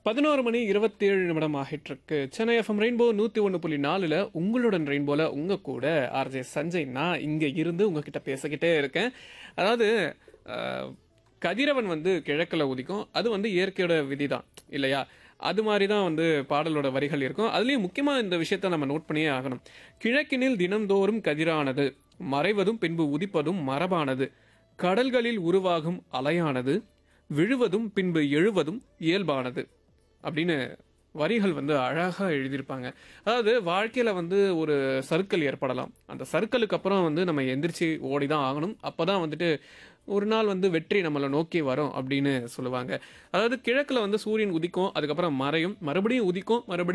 பதினோரு மணி இருபத்தி ஏழு நிமிடம் ஆகிட்டிருக்கு சென்னை எஃப்எம் ரெயின்போ நூற்றி ஒன்று புள்ளி நாலில் உங்களுடன் ரெயின்போல உங்கள் கூட ஆர்ஜே சஞ்சய் நான் இங்கே இருந்து உங்ககிட்ட பேசிக்கிட்டே இருக்கேன் அதாவது அஹ், கதிரவன் வந்து கிழக்கில் உதிக்கும் அது வந்து இயற்கையோட விதி தான் இல்லையா அது மாதிரி தான் வந்து பாடலோட வரிகள் இருக்கும் அதுலேயும் முக்கியமாக இந்த விஷயத்த நம்ம நோட் பண்ணியே ஆகணும் கிழக்கினில் தினந்தோறும் கதிரானது மறைவதும் பின்பு உதிப்பதும் மரபானது கடல்களில் உருவாகும் அலையானது விழுவதும் பின்பு எழுவதும் இயல்பானது அப்படின்னு வரிகள் வந்து அழகாக எழுதியிருப்பாங்க அதாவது வாழ்க்கையில் வந்து ஒரு சர்க்கிள் ஏற்படலாம் அந்த சர்க்கிளுக்கு அப்புறம் வந்து நம்ம எந்திரிச்சு ஓடி தான் ஆகணும் அப்போ தான் வந்துட்டு ஒரு நாள் வந்து வெற்றி நம்மளை நோக்கி வரும் அப்படின்னு சொல்லுவாங்க அதாவது கிழக்கில் வந்து சூரியன் உதிக்கும் அதுக்கப்புறம் மறையும் மறுபடியும் உதிக்கும் மறுபடியும்